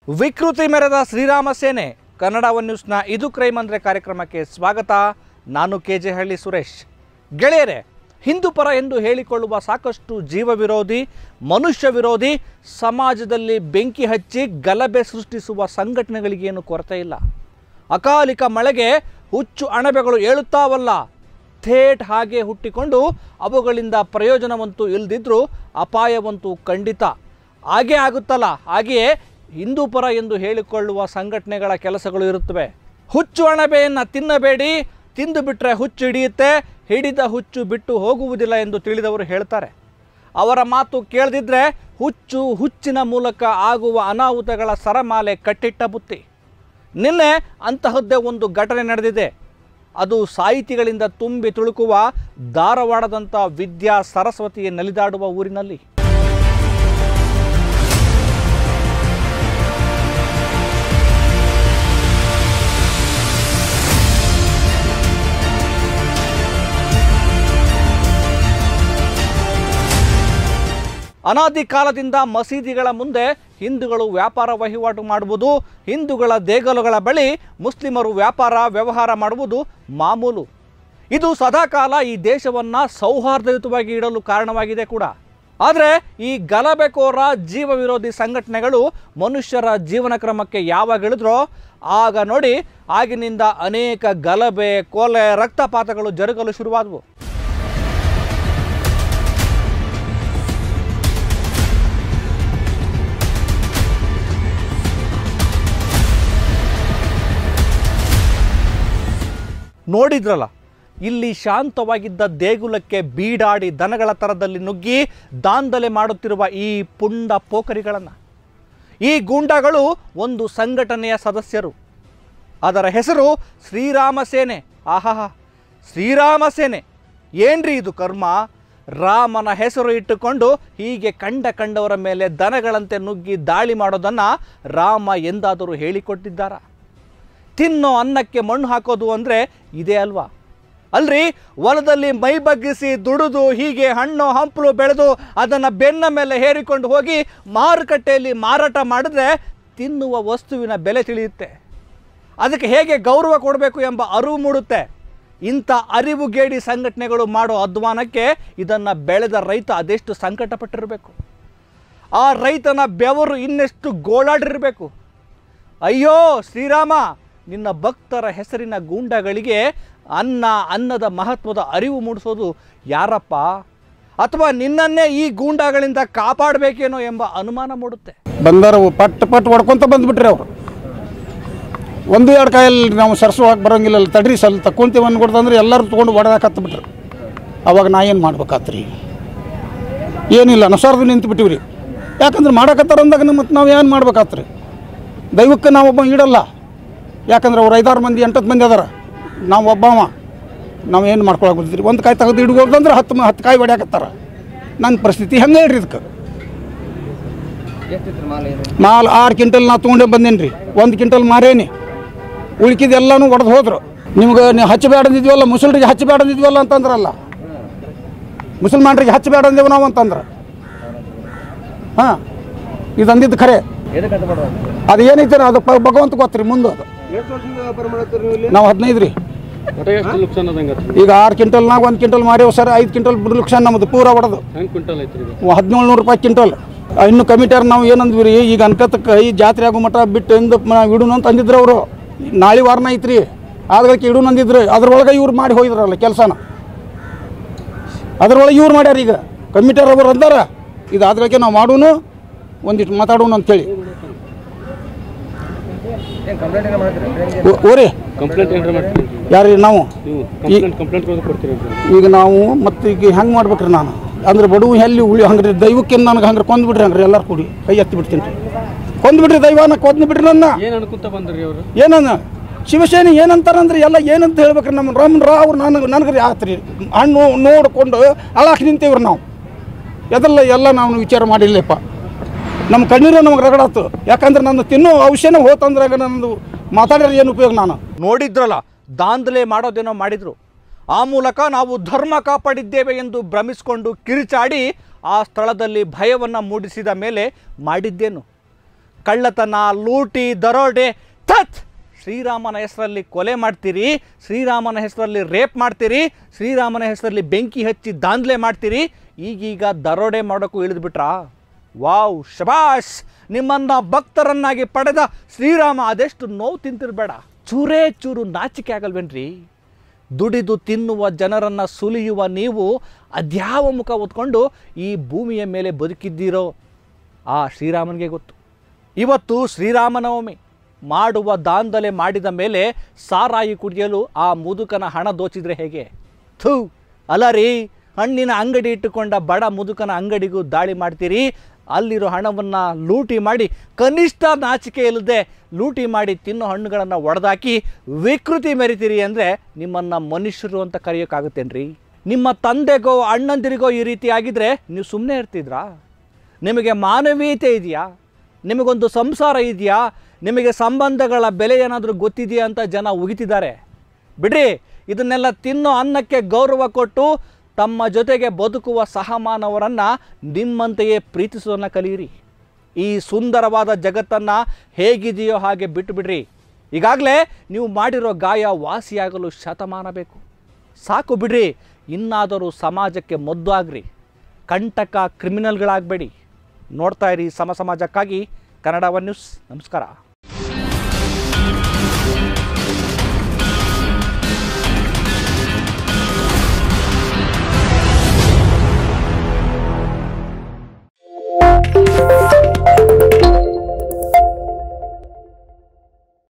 ವಿಕೃತಿ ಮೆರೆದ ಶ್ರೀರಾಮ ಸೇನೆ ಕನ್ನಡ ಒನ್ ನ್ಯೂಸ್ನ ಇದು ಕ್ರೈಮ್ ಅಂದರೆ ಕಾರ್ಯಕ್ರಮಕ್ಕೆ ಸ್ವಾಗತ ನಾನು ಕೆ ಜೆ ಹಳ್ಳಿ ಸುರೇಶ್ ಗೆಳೆಯರೇ ಹಿಂದೂ ಪರ ಎಂದು ಹೇಳಿಕೊಳ್ಳುವ ಸಾಕಷ್ಟು ಜೀವ ವಿರೋಧಿ ಮನುಷ್ಯ ವಿರೋಧಿ ಸಮಾಜದಲ್ಲಿ ಬೆಂಕಿ ಹಚ್ಚಿ ಗಲಭೆ ಸೃಷ್ಟಿಸುವ ಸಂಘಟನೆಗಳಿಗೇನು ಕೊರತೆ ಇಲ್ಲ ಅಕಾಲಿಕ ಮಳೆಗೆ ಹುಚ್ಚು ಅಣಬೆಗಳು ಏಳುತ್ತಾವಲ್ಲ ಥೇಟ್ ಹಾಗೆ ಹುಟ್ಟಿಕೊಂಡು ಅವುಗಳಿಂದ ಪ್ರಯೋಜನವಂತೂ ಇಲ್ಲದಿದ್ರೂ ಅಪಾಯವಂತೂ ಖಂಡಿತ ಹಾಗೇ ಆಗುತ್ತಲ್ಲ ಹಾಗೆಯೇ ಹಿಂದೂ ಪರ ಎಂದು ಹೇಳಿಕೊಳ್ಳುವ ಸಂಘಟನೆಗಳ ಕೆಲಸಗಳು ಇರುತ್ತವೆ ಹುಚ್ಚು ಅಣಬೆಯನ್ನು ತಿನ್ನಬೇಡಿ ತಿಂದು ಬಿಟ್ಟರೆ ಹುಚ್ಚು ಹಿಡಿಯುತ್ತೆ ಹಿಡಿದ ಹುಚ್ಚು ಬಿಟ್ಟು ಹೋಗುವುದಿಲ್ಲ ಎಂದು ತಿಳಿದವರು ಹೇಳ್ತಾರೆ ಅವರ ಮಾತು ಕೇಳದಿದ್ರೆ ಹುಚ್ಚು ಹುಚ್ಚಿನ ಮೂಲಕ ಆಗುವ ಅನಾಹುತಗಳ ಸರಮಾಲೆ ಕಟ್ಟಿಟ್ಟ ಬುತ್ತಿ ನಿನ್ನೆ ಅಂತಹದ್ದೇ ಒಂದು ಘಟನೆ ನಡೆದಿದೆ ಅದು ಸಾಹಿತಿಗಳಿಂದ ತುಂಬಿ ತುಳುಕುವ ಧಾರವಾಡದಂಥ ವಿದ್ಯಾ ಸರಸ್ವತಿಯ ನಲಿದಾಡುವ ಊರಿನಲ್ಲಿ ಅನಾದಿ ಕಾಲದಿಂದ ಮಸೀದಿಗಳ ಮುಂದೆ ಹಿಂದೂಗಳು ವ್ಯಾಪಾರ ವಹಿವಾಟು ಮಾಡುವುದು ಹಿಂದೂಗಳ ದೇಗುಲಗಳ ಬಳಿ ಮುಸ್ಲಿಮರು ವ್ಯಾಪಾರ ವ್ಯವಹಾರ ಮಾಡುವುದು ಮಾಮೂಲು ಇದು ಸದಾಕಾಲ ಈ ದೇಶವನ್ನು ಸೌಹಾರ್ದಯುತವಾಗಿ ಇಡಲು ಕಾರಣವಾಗಿದೆ ಕೂಡ ಆದರೆ ಈ ಗಲಭೆಕೋರ ಜೀವ ವಿರೋಧಿ ಸಂಘಟನೆಗಳು ಮನುಷ್ಯರ ಜೀವನ ಕ್ರಮಕ್ಕೆ ಯಾವಾಗ ಇಳಿದ್ರೋ ಆಗ ನೋಡಿ ಆಗಿನಿಂದ ಅನೇಕ ಗಲಭೆ ಕೊಲೆ ರಕ್ತಪಾತಗಳು ಜರುಗಲು ಶುರುವಾದವು ನೋಡಿದ್ರಲ್ಲ ಇಲ್ಲಿ ಶಾಂತವಾಗಿದ್ದ ದೇಗುಲಕ್ಕೆ ಬೀಡಾಡಿ ದನಗಳ ಥರದಲ್ಲಿ ನುಗ್ಗಿ ದಾಂಧಲೆ ಮಾಡುತ್ತಿರುವ ಈ ಪುಂಡ ಪೋಖರಿಗಳನ್ನು ಈ ಗೂಂಡಾಗಳು ಒಂದು ಸಂಘಟನೆಯ ಸದಸ್ಯರು ಅದರ ಹೆಸರು ಶ್ರೀರಾಮ ಸೇನೆ ಆಹಾಹಾ ಶ್ರೀರಾಮ ಸೇನೆ ಏನ್ರಿ ಇದು ಕರ್ಮ ರಾಮನ ಹೆಸರು ಇಟ್ಟುಕೊಂಡು ಹೀಗೆ ಕಂಡ ಕಂಡವರ ಮೇಲೆ ದನಗಳಂತೆ ನುಗ್ಗಿ ದಾಳಿ ಮಾಡೋದನ್ನು ರಾಮ ಎಂದಾದರೂ ಹೇಳಿಕೊಟ್ಟಿದ್ದಾರಾ ತಿನ್ನೋ ಅನ್ನಕ್ಕೆ ಮಣ್ಣು ಹಾಕೋದು ಅಂದರೆ ಇದೇ ಅಲ್ವಾ ಅಲ್ರಿ ಹೊಲದಲ್ಲಿ ಮೈ ಬಗ್ಗಿಸಿ ದುಡಿದು ಹೀಗೆ ಹಣ್ಣು ಹಂಪಲು ಬೆಳೆದು ಅದನ್ನು ಬೆನ್ನ ಮೇಲೆ ಹೇರಿಕೊಂಡು ಹೋಗಿ ಮಾರುಕಟ್ಟೆಯಲ್ಲಿ ಮಾರಾಟ ಮಾಡಿದ್ರೆ ತಿನ್ನುವ ವಸ್ತುವಿನ ಬೆಲೆ ತಿಳಿಯುತ್ತೆ ಅದಕ್ಕೆ ಹೇಗೆ ಗೌರವ ಕೊಡಬೇಕು ಎಂಬ ಅರಿವು ಮೂಡುತ್ತೆ ಇಂಥ ಅರಿವುಗೇಡಿ ಸಂಘಟನೆಗಳು ಮಾಡೋ ಅಧ್ವಾನಕ್ಕೆ ಇದನ್ನು ಬೆಳೆದ ರೈತ ಅದೆಷ್ಟು ಸಂಕಟಪಟ್ಟಿರಬೇಕು ಆ ರೈತನ ಬೆವರು ಇನ್ನೆಷ್ಟು ಗೋಳಾಡಿರಬೇಕು ಅಯ್ಯೋ ಶ್ರೀರಾಮ ನಿನ್ನ ಭಕ್ತರ ಹೆಸರಿನ ಗೂಂಡಗಳಿಗೆ ಅನ್ನ ಅನ್ನದ ಮಹತ್ವದ ಅರಿವು ಮೂಡಿಸೋದು ಯಾರಪ್ಪ ಅಥವಾ ನಿನ್ನನ್ನೇ ಈ ಗೂಂಡಾಗಳಿಂದ ಕಾಪಾಡಬೇಕೇನೋ ಎಂಬ ಅನುಮಾನ ಮೂಡುತ್ತೆ ಬಂದರು ಪಟ್ ಪಟ್ ಹೊಡ್ಕೊಂತ ಬಂದ್ಬಿಟ್ರಿ ಅವರು ಒಂದು ಎರಡು ಕಾಯಲ್ಲಿ ನಾವು ಸರಸುವಾಗಿ ಬರೋಂಗಿಲ್ಲ ತಡ್ರಿ ಸ್ವಲ್ಪ ತಕ್ಕೊಂತೀವಿ ಅನ್ಕೊಡ್ತಂದ್ರೆ ಎಲ್ಲರೂ ತೊಗೊಂಡು ಹೊಡೆದಾಕ ಹತ್ಬಿಟ್ರು ಅವಾಗ ನಾ ಏನು ಮಾಡ್ಬೇಕಾತ್ರಿ ಏನಿಲ್ಲ ನಸಾರ್ದು ನಿಂತು ಬಿಟ್ಟಿವ್ರಿ ಯಾಕಂದ್ರೆ ಮಾಡಕತ್ತಾರ ಅಂದಾಗ ಮತ್ತು ನಾವು ಏನು ಮಾಡ್ಬೇಕಾತ್ರಿ ದೈವಕ್ಕೆ ನಾವು ಒಬ್ಬ ಇಡಲ್ಲ ಯಾಕಂದ್ರೆ ಅವ್ರು ಐದಾರು ಮಂದಿ ಎಂಟತ್ತು ಮಂದಿ ಅದಾರ ನಾವು ಒಬ್ಬವ ನಾವು ಏನು ಮಾಡ್ಕೊಳಕ್ಕೆ ಬರ್ತೀರಿ ಒಂದು ಕಾಯಿ ತೆಗೆದು ಹಿಡ್ಕೊಳ್ದಂದ್ರೆ ಹತ್ತು ಮ- ಹತ್ತು ಕಾಯಿ ಹೊಡ್ಯಾಕತ್ತಾರ ನನ್ನ ಪರಿಸ್ಥಿತಿ ಹೆಂಗೆ ಹೇಳ್ರಿ ಇದಕ್ಕೆ ಮಾಲ್ ಆರು ಕ್ವಿಂಟಲ್ ನಾ ತೊಗೊಂಡೇ ಬಂದೇನಿ ರೀ ಒಂದು ಕ್ವಿಂಟಲ್ ಮಾರೇನಿ ಉಳ್ಕಿದೆಲ್ಲನೂ ಒಡೆದು ಹೋದ್ರು ನಿಮ್ಗೆ ನೀವು ಹಚ್ಚಬೇಡ ಅಂದಿದ್ವಲ್ಲ ಮುಸಲ್ರಿಗೆ ಹಚ್ಚಬೇಡ ಅಂದಿದ್ವಲ್ಲ ಅಂತಂದ್ರಲ್ಲ ಮುಸಲ್ಮಾನರಿಗೆ ಹಚ್ಚಬೇಡ ಅಂದೇವು ನಾವು ಅಂತಂದ್ರೆ ಹಾಂ ಇದು ಅಂದಿದ್ದು ಖರೆ ಅದು ಏನೈತೆ ಅದು ಪ- ಭಗವಂತ ಗೊತ್ತ್ರಿ ಮುಂದೆ ಅದು ನಾವು ಹದಿನೈದು ರೀ ಒಟ್ಟು ಎಷ್ಟು ನುಕ್ಸಾನ್ ಅದಂಗ ಈಗ ಆರು ಕ್ವಿಂಟಲ್ನಾಗ ಒಂದು ಕ್ವಿಂಟಲ್ ಮಾರೇವು ಸರ್ ಐದು ಕ್ವಿಂಟಲ್ ನುಕ್ಸಾನ್ ನಮ್ಮದು ಪೂರ ಹೊಡೆದು ಹೆಂಗ್ ಕ್ವಿಂಟಲ್ ಐತ್ರಿ ಇದು ಹದಿನೇಳು ನೂರು ರೂಪಾಯಿ ಕ್ವಿಂಟಲ್ ಇನ್ನು ಕಮಿಟಿಯರ್ ನಾವು ಏನಂದ್ವಿ ರೀ ಈಗ ಅನ್ಕತಕ್ಕೆ ಈ ಜಾತ್ರೆ ಆಗೋ ಮಟ್ಟ ಬಿಟ್ಟು ಎಂದು ನಾವು ಇಡೋಣ ಅಂತ ಅಂದಿದ್ರು ಅವರು ನಾಳೆ ವಾರನ ಐತ್ರಿ ಆದ್ಗಳಿಗೆ ಇಡೋಣ ಅಂದಿದ್ರು ಅದ್ರೊಳಗೆ ಇವ್ರು ಮಾಡಿ ಹೋಗಿದ್ರಲ್ಲ ಕೆಲಸನ ಅದ್ರೊಳಗೆ ಇವ್ರು ಮಾಡ್ಯಾರ ಈಗ ಕಮಿಟಿಯರ್ ಅವರು ಅಂದಾರ ಇದು ಆದ್ಗಳಿಗೆ ನಾವು ಮಾಡೋನು ಒಂದಿಷ್ಟು ಮಾತಾಡೋಣ ಅಂತೇಳಿ ಓ- ಓರಿ ಕಂಪ್ಲೇಂಟ್ ಏನ್ರ ಮಾಡ್ತೀರಿ ಯಾರು ನಾವು ನೀವು ಕಂಪ್ಲೇಂಟ್ ಕಂಪ್ಲೇಂಟ್ ಕೊಡ್ತೀರಿ ಈಗ ನಾವು ಮತ್ತೆ ಈಗ ಹೆಂಗೆ ಮಾಡ್ಬೇಕ್ರಿ ನಾನು ಅಂದ್ರೆ ಬಡವು ಎಲ್ಲಿ ಉಳಿ ಹಂಗ್ರಿ ದೈವಕ್ಕೆ ನನಗೆ ಹಂಗ್ರೆ ಕೊಂದು ಬಿಡ್ರಿ ಹಂಗ್ರಿ ಎಲ್ಲರೂ ಕೂಡಿ ಕೈ ಎತ್ತಿ ಬಿಡ್ತೀನಿ ರೀ ಕೊಂದು ಬಿಡ್ರಿ ದೈವನ ಕೊಂದು ಬಿಡ್ರಿ ನನ್ನ ಏನ್ ಅನ್ಕೊಂತ ಬಂದ್ರಿ ಅವರು ಏನನ್ನ ಶಿವಸೇನೆ ಏನಂತಾರಂದ್ರೆ ಎಲ್ಲ ಏನಂತ ಹೇಳ್ಬೇಕ್ರಿ ನಮ್ಮ ರಾಮನ್ ರಾ ಅವ್ರು ನನಗೆ ನನಗೆ ರೀ ಆತ್ರಿ ಹಣ್ಣು ನೋಡಿಕೊಂಡು ಅಳಾಕ್ ನಿಂತೇವ್ರಿ ನಾವು ಎದಲ್ಲ ಎಲ್ಲ ನಾವು ವಿಚಾರ ಮಾಡಿಲ್ಲಪ್ಪ ನಮ್ಮ ಕಣ್ಣೀರು ನಮಗೆ ರಗಡಾತು ಯಾಕಂದ್ರೆ ನನ್ನ ತಿನ್ನೋ ಔಷಧ ಹೋತಂದ್ರೆ ನನ್ನದು ಮಾತಾಡಿದ್ರೆ ಏನು ಉಪಯೋಗ ನಾನು ನೋಡಿದ್ರಲ್ಲ ದಾಂಧಲೆ ಮಾಡೋದೇನೋ ಮಾಡಿದ್ರು ಆ ಮೂಲಕ ನಾವು ಧರ್ಮ ಕಾಪಾಡಿದ್ದೇವೆ ಎಂದು ಭ್ರಮಿಸಿಕೊಂಡು ಕಿರಿಚಾಡಿ ಆ ಸ್ಥಳದಲ್ಲಿ ಭಯವನ್ನು ಮೂಡಿಸಿದ ಮೇಲೆ ಮಾಡಿದ್ದೇನು ಕಳ್ಳತನ ಲೂಟಿ ದರೋಡೆ ತತ್ ಶ್ರೀರಾಮನ ಹೆಸರಲ್ಲಿ ಕೊಲೆ ಮಾಡ್ತೀರಿ ಶ್ರೀರಾಮನ ಹೆಸರಲ್ಲಿ ರೇಪ್ ಮಾಡ್ತೀರಿ ಶ್ರೀರಾಮನ ಹೆಸರಲ್ಲಿ ಬೆಂಕಿ ಹಚ್ಚಿ ದಾಂಧಲೆ ಮಾಡ್ತೀರಿ ಈಗೀಗ ದರೋಡೆ ಮಾಡೋಕ್ಕೂ ಇಳಿದ್ಬಿಟ್ರಾ ವಾವ್ ಶಬಾಷ್ ನಿಮ್ಮನ್ನ ಭಕ್ತರನ್ನಾಗಿ ಪಡೆದ ಶ್ರೀರಾಮ ಅದೆಷ್ಟು ನೋವು ತಿಂತಿರ್ಬೇಡ ಚೂರೇ ಚೂರು ನಾಚಿಕೆ ಆಗಲ್ವೇನ್ರಿ ದುಡಿದು ತಿನ್ನುವ ಜನರನ್ನು ಸುಲಿಯುವ ನೀವು ಅದ್ಯಾವ ಮುಖ ಹೊತ್ಕೊಂಡು ಈ ಭೂಮಿಯ ಮೇಲೆ ಬದುಕಿದ್ದೀರೋ ಆ ಶ್ರೀರಾಮನಿಗೆ ಗೊತ್ತು ಇವತ್ತು ಶ್ರೀರಾಮನವಮಿ ಮಾಡುವ ದಾಂಧಲೆ ಮಾಡಿದ ಮೇಲೆ ಸಾರಾಯಿ ಕುಡಿಯಲು ಆ ಮುದುಕನ ಹಣ ದೋಚಿದ್ರೆ ಹೇಗೆ ಥೂ ಅಲ್ಲ ರೀ ಹಣ್ಣಿನ ಅಂಗಡಿ ಇಟ್ಟುಕೊಂಡ ಬಡ ಮುದುಕನ ಅಂಗಡಿಗೂ ದಾಳಿ ಮಾಡ್ತೀರಿ ಅಲ್ಲಿರೋ ಹಣವನ್ನು ಲೂಟಿ ಮಾಡಿ ಕನಿಷ್ಠ ನಾಚಿಕೆ ಇಲ್ಲದೆ ಲೂಟಿ ಮಾಡಿ ತಿನ್ನೋ ಹಣ್ಣುಗಳನ್ನು ಒಡೆದಾಕಿ ವಿಕೃತಿ ಮೆರಿತೀರಿ ಅಂದರೆ ನಿಮ್ಮನ್ನು ಮನುಷ್ಯರು ಅಂತ ಕರೆಯೋಕ್ಕಾಗುತ್ತೇನ್ರಿ ನಿಮ್ಮ ತಂದೆಗೋ ಅಣ್ಣಂದಿರಿಗೋ ಈ ರೀತಿ ಆಗಿದ್ರೆ ನೀವು ಸುಮ್ಮನೆ ಇರ್ತಿದ್ರಾ ನಿಮಗೆ ಮಾನವೀಯತೆ ಇದೆಯಾ ನಿಮಗೊಂದು ಸಂಸಾರ ಇದೆಯಾ ನಿಮಗೆ ಸಂಬಂಧಗಳ ಬೆಲೆ ಏನಾದರೂ ಗೊತ್ತಿದೆಯಾ ಅಂತ ಜನ ಉಗಿತಿದ್ದಾರೆ ಬಿಡ್ರಿ ಇದನ್ನೆಲ್ಲ ತಿನ್ನೋ ಅನ್ನಕ್ಕೆ ಗೌರವ ಕೊಟ್ಟು ತಮ್ಮ ಜೊತೆಗೆ ಬದುಕುವ ಸಹಮಾನವರನ್ನು ನಿಮ್ಮಂತೆಯೇ ಪ್ರೀತಿಸೋದನ್ನು ಕಲಿಯಿರಿ ಈ ಸುಂದರವಾದ ಜಗತ್ತನ್ನು ಹೇಗಿದೆಯೋ ಹಾಗೆ ಬಿಟ್ಟು ಬಿಡ್ರಿ ಈಗಾಗಲೇ ನೀವು ಮಾಡಿರೋ ಗಾಯ ವಾಸಿಯಾಗಲು ಶತಮಾನ ಬೇಕು ಸಾಕು ಬಿಡ್ರಿ ಇನ್ನಾದರೂ ಸಮಾಜಕ್ಕೆ ಮೊದ್ದು ಆಗ್ರಿ ಕಂಟಕ ಕ್ರಿಮಿನಲ್ಗಳಾಗಬೇಡಿ ನೋಡ್ತಾ ಇರಿ ಸಮ ಸಮಾಜಕ್ಕಾಗಿ ಕನ್ನಡ ಒನ್ ನ್ಯೂಸ್ ನಮಸ್ಕಾರ